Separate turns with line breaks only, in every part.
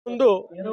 ముందు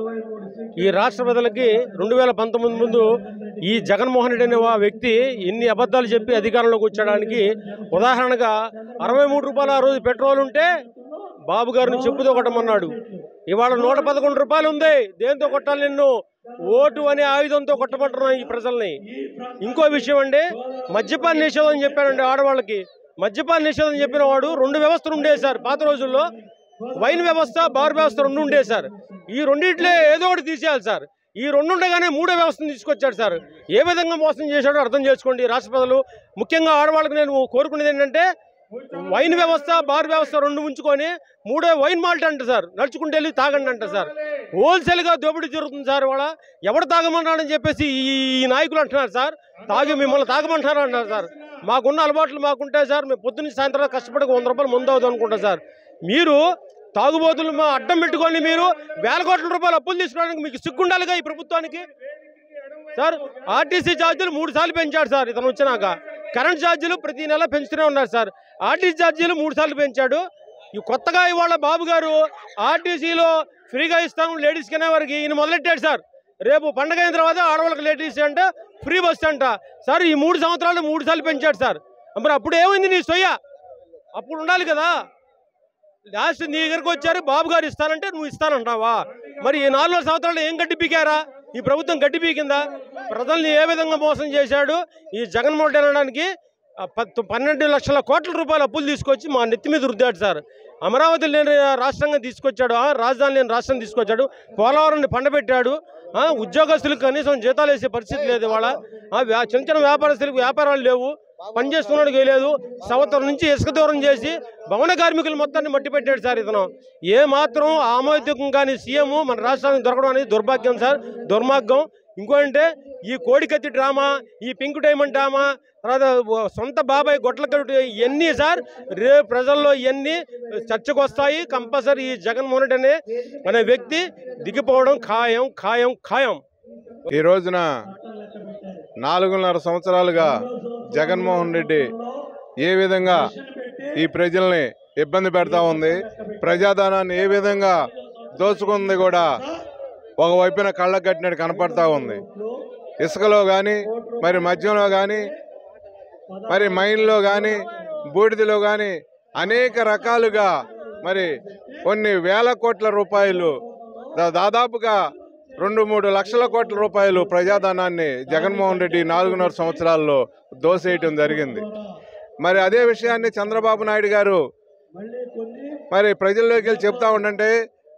ఈ రాష్ట్ర ప్రజలకి రెండు వేల పంతొమ్మిది ముందు ఈ జగన్మోహన్ రెడ్డి అనే ఆ వ్యక్తి ఎన్ని అబద్ధాలు చెప్పి అధికారంలోకి వచ్చడానికి ఉదాహరణగా అరవై మూడు రూపాయలు ఆ రోజు పెట్రోల్ ఉంటే బాబు గారిని చెప్పుతో కొట్టమన్నాడు ఇవాళ నూట పదకొండు రూపాయలు ఉంది దేంతో కొట్టాలి నిన్ను ఓటు అనే ఆయుధంతో కొట్టమంటున్నాం ఈ ప్రజల్ని ఇంకో విషయం అండి మద్యపాన నిషేధం అని చెప్పారండి ఆడవాళ్ళకి మద్యపాన నిషేధం చెప్పిన వాడు రెండు వ్యవస్థలు ఉండేవి సార్ పాత రోజుల్లో వైన్ వ్యవస్థ బార్ వ్యవస్థ రెండు ఉండేవి సార్ ఈ రెండిట్లో ఏదో ఒకటి తీసేయాలి సార్ ఈ రెండు ఉండగానే మూడో వ్యవస్థను తీసుకొచ్చాడు సార్ ఏ విధంగా మోసం చేశాడో అర్థం చేసుకోండి రాష్ట్ర ప్రజలు ముఖ్యంగా ఆడవాళ్ళకి నేను కోరుకునేది ఏంటంటే వైన్ వ్యవస్థ బార్ వ్యవస్థ రెండు ఉంచుకొని మూడో వైన్ మాల్ట్ అంట సార్ నడుచుకుంటూ వెళ్ళి తాగండి అంట సార్ హోల్సేల్గా దోపిడీ జరుగుతుంది సార్ ఇవాళ ఎవడు తాగమన్నాడని చెప్పేసి ఈ ఈ నాయకులు అంటున్నారు సార్ తాగి మిమ్మల్ని తాగమంటున్నారు అంటున్నారు సార్ మాకున్న అలవాట్లు మాకుంటాయి సార్ మేము పొద్దున్న సాయంత్రం కష్టపడి వంద రూపాయలు ముందు అవుతుంది అనుకుంటా సార్ మీరు తాగుబోతులు మా అడ్డం పెట్టుకొని మీరు వేల కోట్ల రూపాయలు అప్పులు తీసుకోవడానికి మీకు సిగ్గుండాలిగా ఈ ప్రభుత్వానికి సార్ ఆర్టీసీ ఛార్జీలు మూడు సార్లు పెంచాడు సార్ ఇతను వచ్చినాక కరెంట్ ఛార్జీలు ప్రతి నెల పెంచుతూనే ఉన్నారు సార్ ఆర్టీసీ ఛార్జీలు మూడు సార్లు పెంచాడు ఈ కొత్తగా ఇవాళ బాబు గారు ఆర్టీసీలో ఫ్రీగా ఇస్తాం లేడీస్కి అనే వారికి ఈయన మొదలెట్టాడు సార్ రేపు పండగ అయిన తర్వాత ఆడవాళ్ళకి లేడీస్ అంటే ఫ్రీ బస్ అంట సార్ ఈ మూడు సంవత్సరాలు మూడు సార్లు పెంచాడు సార్ మరి అప్పుడు ఏమైంది నీ సొయ్య అప్పుడు ఉండాలి కదా లాస్ట్ నీ దగ్గరకు వచ్చారు బాబు గారు ఇస్తానంటే నువ్వు ఇస్తానంటావా మరి ఈ నాలుగు సంవత్సరాలు ఏం గడ్డి పీకారా ఈ ప్రభుత్వం గడ్డి పీకిందా ప్రజల్ని ఏ విధంగా మోసం చేశాడు ఈ జగన్మోహన్ రెడ్డి అనడానికి ఆ పత్- పన్నెండు లక్షల కోట్ల రూపాయల అప్పులు తీసుకొచ్చి మా నెత్తి మీద రుద్దాడు సార్ అమరావతి లేని రాష్ట్రంగా తీసుకొచ్చాడు ఆ, రాజధాని లేని రాష్ట్రం తీసుకొచ్చాడు పోలవరాన్ని పండబెట్టాడు ఆ, ఉద్యోగస్తులకు కనీసం జీతాలు వేసే పరిస్థితి లేదు ఇవాళ ఆ, వ్యా- చిన్న చిన్న వ్యాపారస్తులకు వ్యాపారాలు లేవు పని చేసుకున్నాడు లేదు సంవత్సరం నుంచి ఇసుక దూరం చేసి భవన కార్మికులు మొత్తాన్ని మట్టి పెట్టాడు సార్ ఇతను ఏ మాత్రం ఆమోదకం కానీ సీఎం మన రాష్ట్రానికి దొరకడం అనేది దుర్భాగ్యం సార్ దుర్మార్గం ఇంకోటంటే ఈ కోడికత్తి డ్రామా ఈ పింక్ డైమండ్ డ్రామా తర్వాత సొంత బాబాయ్ గొడ్ల కట్టు ఇవన్నీ సార్ రే ప్రజల్లో ఇవన్నీ చర్చకు వస్తాయి కంపల్సరీ ఈ జగన్మోహన్ రెడ్డి అనే అనే వ్యక్తి దిగిపోవడం ఖాయం ఖాయం ఖాయం
ఈ రోజున నాలుగున్నర సంవత్సరాలుగా జగన్మోహన్ రెడ్డి ఏ విధంగా ఈ ప్రజల్ని ఇబ్బంది పెడతా ఉంది ప్రజాధనాన్ని ఏ విధంగా దోచుకుంది కూడా ఒకవైపున కళ్ళకు కట్టినట్టు కనపడతా ఉంది ఇసుకలో కానీ మరి మద్యంలో కానీ మరి మైన్లో కానీ బూడిదలో కానీ అనేక రకాలుగా మరి కొన్ని వేల కోట్ల రూపాయలు దా- దాదాపుగా రెండు మూడు లక్షల కోట్ల రూపాయలు ప్రజాధనాన్ని జగన్మోహన్ రెడ్డి నాలుగున్నర సంవత్సరాల్లో దోసేయటం జరిగింది మరి అదే విషయాన్ని చంద్రబాబు నాయుడు గారు మరి ప్రజల్లోకి వెళ్ళి చెప్తా ఉండంటే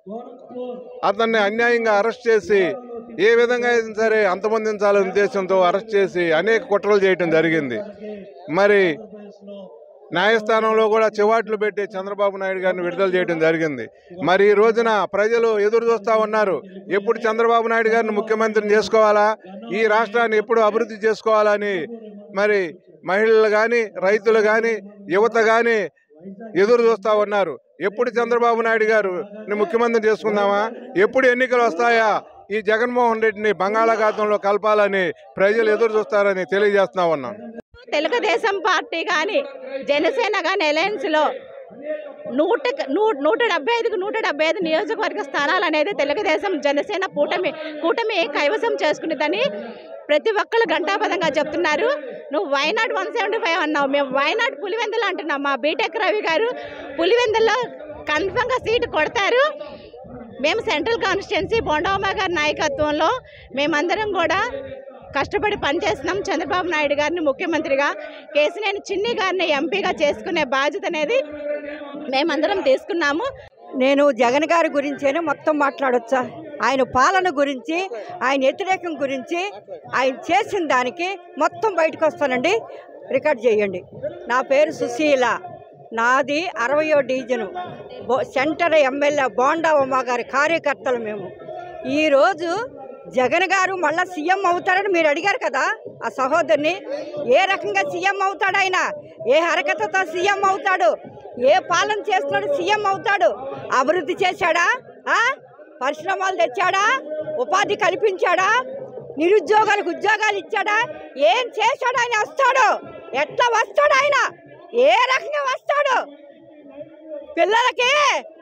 అతన్ని అన్యాయంగా అరెస్ట్ చేసి ఏ విధంగా అయినా సరే అంతమొందించాలనే ఉద్దేశంతో అరెస్ట్ చేసి అనేక కుట్రలు చేయటం జరిగింది మరి న్యాయస్థానంలో కూడా చివాట్లు పెట్టి చంద్రబాబు నాయుడు గారిని విడుదల చేయడం జరిగింది మరి ఈ రోజున ప్రజలు ఎదురు చూస్తూ ఉన్నారు ఎప్పుడు చంద్రబాబు నాయుడు గారిని ముఖ్యమంత్రిని చేసుకోవాలా ఈ రాష్ట్రాన్ని ఎప్పుడు అభివృద్ధి చేసుకోవాలని మరి మహిళలు కానీ రైతులు కానీ యువత కానీ ఎదురు చూస్తూ ఉన్నారు ఎప్పుడు చంద్రబాబు నాయుడు గారు ముఖ్యమంత్రి చేసుకుందామా ఎప్పుడు ఎన్నికలు వస్తాయా ఈ జగన్మోహన్ రెడ్డిని బంగాళాఖాతంలో కలపాలని ప్రజలు ఎదురు చూస్తారని తెలియజేస్తా ఉన్నాం
తెలుగుదేశం పార్టీ కానీ జనసేన కానీ అలయన్స్లో నూట నూ- నూట డెబ్బై ఐదుకు నూట డెబ్బై ఐదు నియోజకవర్గ స్థానాలు అనేది తెలుగుదేశం జనసేన కూటమి కూటమి కైవసం చేసుకునేదని ప్రతి ఒక్కరు ఘంటాపదంగా చెప్తున్నారు నువ్వు వైనాడ్ వన్ సెవెంటీ ఫైవ్ అన్నావు మేము వైనాడ్ పులివెందులు అంటున్నాం మా బీటెక్ రవి గారు పులివెందుల్లో కన్ఫర్మ్గా సీటు కొడతారు మేము సెంట్రల్ కాన్స్టిట్యున్సీ బొండమ్మ గారి నాయకత్వంలో మేమందరం కూడా కష్టపడి పనిచేస్తున్నాం చంద్రబాబు నాయుడు గారిని ముఖ్యమంత్రిగా కేసినేని చిన్ని గారిని ఎంపీగా చేసుకునే బాధ్యత అనేది మేమందరం తీసుకున్నాము
నేను జగన్ గారి గురించేనే మొత్తం మాట్లాడొచ్చా ఆయన పాలన గురించి ఆయన వ్యతిరేకం గురించి ఆయన చేసిన దానికి మొత్తం బయటకు వస్తానండి రికార్డ్ చేయండి నా పేరు సుశీల నాది అరవయో డివిజను బో సెంటర్ ఎమ్మెల్యే బోండా ఉమా గారి కార్యకర్తలు మేము ఈరోజు జగన్ గారు మళ్ళా సీఎం అవుతాడని మీరు అడిగారు కదా ఆ సహోదరుని ఏ రకంగా సీఎం అవుతాడు ఆయన ఏ హరకతతో సీఎం అవుతాడు ఏ పాలన చేస్తున్నాడు సీఎం అవుతాడు అభివృద్ధి చేశాడా ఆ? పరిశ్రమలు తెచ్చాడా ఉపాధి కల్పించాడా నిరుద్యోగాలకు ఉద్యోగాలు ఇచ్చాడా ఏం చేశాడు ఆయన వస్తాడు ఎట్లా వస్తాడు ఆయన ఏ రకంగా వస్తాడు పిల్లలకి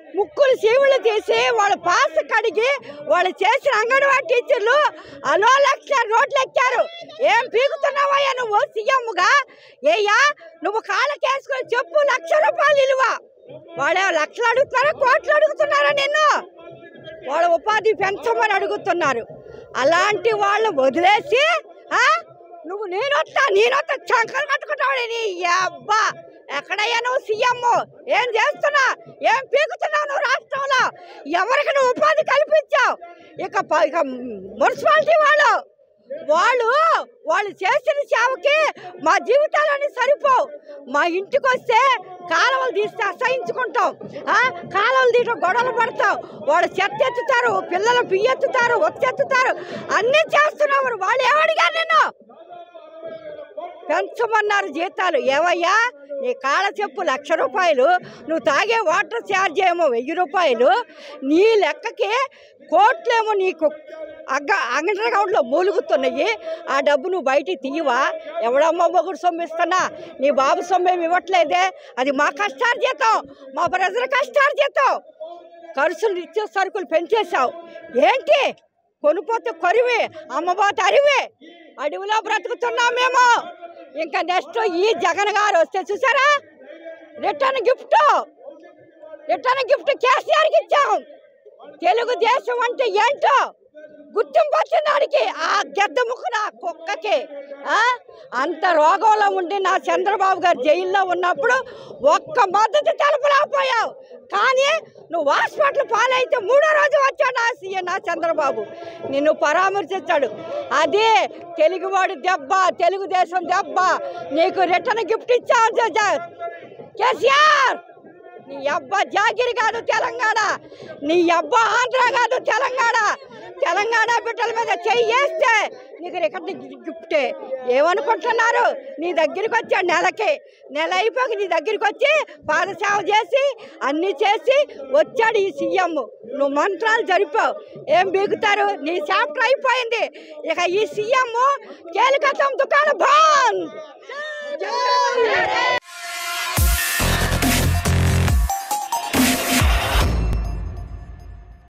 ముక్కులు సీవులు తీసి వాళ్ళ పాస్ కడిగి వాళ్ళు చేసిన అంగన్వాడీ టీచర్లు అలో లక్ష రోడ్లు ఎక్కారు ఏం పీకుతున్నావయ్యా నువ్వు సీఎంగా ఏయ్యా నువ్వు కాళ్ళకేసుకొని చెప్పు లక్ష రూపాయలు ఇలువ వాళ్ళే లక్షలు అడుగుతున్నారా కోట్లు అడుగుతున్నారా నిన్ను వాళ్ళ ఉపాధి పెంచమని అడుగుతున్నారు అలాంటి వాళ్ళు వదిలేసి ఆ? నువ్వు నేనొత్తా నేనొత్తా చంకలు కట్టుకుంటావు నీ అబ్బా ఎక్కడయ్యా నువ్వు సీఎం ఏం చేస్తున్నా ఏం పీకుతున్నావు నువ్వు రాష్ట్రంలో ఎవరికి నువ్వు ఉపాధి కల్పించావు ఇక ప- ఇక మున్సిపాలిటీ వాళ్ళు వాళ్ళు వాళ్ళు చేసిన సేవకి మా జీవితాలని సరిపోవు మా ఇంటికి వస్తే కాలువలు తీస్తే అసహించుకుంటాం ఆ? కాలువలు తీయటం గొడవలు పడతాం వాళ్ళు చెత్త ఎత్తుతారు పిల్లలు బియ్యెత్తుతారు ఒత్తెత్తుతారు అన్నీ చేస్తున్నారు వాళ్ళు ఏమడిగారు నిన్ను పెంచమన్నారు జీతాలు ఏవయ్యా నీ కాళ్ళ చెప్పు లక్ష రూపాయలు నువ్వు తాగే వాటర్ ఛార్జ్ ఏమో వెయ్యి రూపాయలు నీ లెక్కకి కోట్లేమో నీకు అగ్గ అంగన్ అకౌంట్లో మూలుగుతున్నాయి ఆ డబ్బు నువ్వు బయటికి తీయవా ఎవడమ్మా మొగుడు సొమ్ము ఇస్తున్నా నీ బాబు సొమ్ము ఏమి ఇవ్వట్లేదే అది మా కష్టార్జితం మా ప్రజల కష్టార్జితం ఖర్చులు ఇచ్చే సరుకులు పెంచేశావు ఏంటి కొనుపోతే కొరివి అమ్మబోతే అరివి అడవిలో బ్రతుకుతున్నాం మేము ఇంకా నెక్స్ట్ ఈ జగన్ గారు వస్తే చూసారా రిటర్న్ గిఫ్ట్ రిటర్న్ గిఫ్ట్ కేసీఆర్కి ఇచ్చాం తెలుగుదేశం అంటే ఏంటో గుర్తింపు వచ్చింది ఆడికి ఆ గెద్ద ముక్కున కుక్కకి ఆ? అంత రోగంలో ఉండి నా చంద్రబాబు గారు జైల్లో ఉన్నప్పుడు ఒక్క మద్దతు తెలపలేకపోయావు కానీ నువ్వు హాస్పిటల్ పాలైతే మూడో రోజు వచ్చాడు నా సీఎం నా చంద్రబాబు నిన్ను పరామర్శించాడు అదే తెలుగువాడి దెబ్బ తెలుగుదేశం దెబ్బ నీకు రిటర్న్ గిఫ్ట్ ఇచ్చావు జ- జ- కేసీఆర్ నీ అబ్బ జాగిరి కాదు తెలంగాణ నీ అబ్బ ఆంధ్ర కాదు తెలంగాణ తెలంగాణ బిడ్డల మీద చెయ్యేస్తే నీకు రికార్డు గిఫ్టే ఏమనుకుంటున్నారు నీ దగ్గరికి వచ్చాడు నెలకి నెల అయిపోయి నీ దగ్గరికి వచ్చి పాదసేవ చేసి అన్నీ చేసి వచ్చాడు ఈ సీఎం నువ్వు మంత్రాలు జరిపావు ఏం బీగుతారు నీ చాప్టర్ అయిపోయింది ఇక ఈ సీఎం కేలికతం దుకాణం బాన్